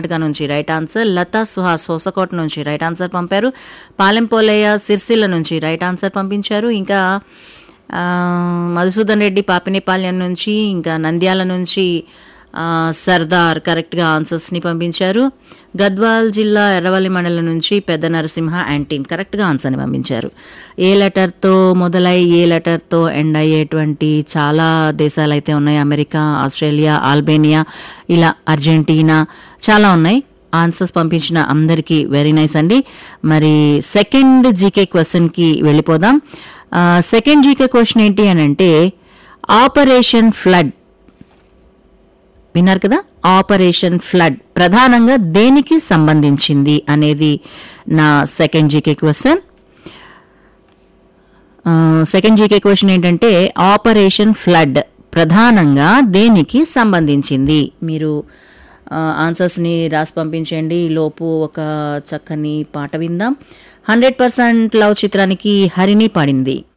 కర్ణాటక నుంచి right answer Latha Suhas Hosakote నుంచి right answer పంపారు పాలెంపోలయ్య సిరిసిల్ల నుంచి రైట్ ఆన్సర్ పంపించారు ఇంకా ఆ, మధుసూదన్ రెడ్డి పాపినేపాలెం నుంచి ఇంకా నంద్యాల నుంచి ఆ, సర్దార్ కరెక్ట్గా ఆన్సర్స్ని పంపించారు గద్వాల్ జిల్లా ఎర్రవల్లి మండలం నుంచి పెద్ద నరసింహ అండ్ టీమ్ కరెక్ట్గా ఆన్సర్ని పంపించారు ఏ లెటర్తో మొదలై ఏ లెటర్తో ఎండ్ అయ్యేటువంటి చాలా దేశాలు అయితే ఉన్నాయి అమెరికా ఆస్ట్రేలియా ఆల్బేనియా ఇలా అర్జెంటీనా చాలా ఉన్నాయి ఆన్సర్స్ పంపించిన అందరికీ వెరీ నైస్ అండి మరి సెకండ్ జీకే క్వశ్చన్కి వెళ్ళిపోదాం సెకండ్ జీకే క్వశ్చన్ ఏంటి అని అంటే ఆపరేషన్ ఫ్లడ్ విన్నారు కదా ఆపరేషన్ ఫ్లడ్ ప్రధానంగా దేనికి సంబంధించింది అనేది నా second GK question second GK question ఏంటంటే ఆపరేషన్ ఫ్లడ్ ప్రధానంగా దేనికి సంబంధించింది మీరు ఆన్సర్స్ని రాసి పంపించండి ఈ లోపు ఒక చక్కని పాట విందాం హండ్రెడ్ పర్సెంట్ లవ్ చిత్రానికి హరిని పాడింది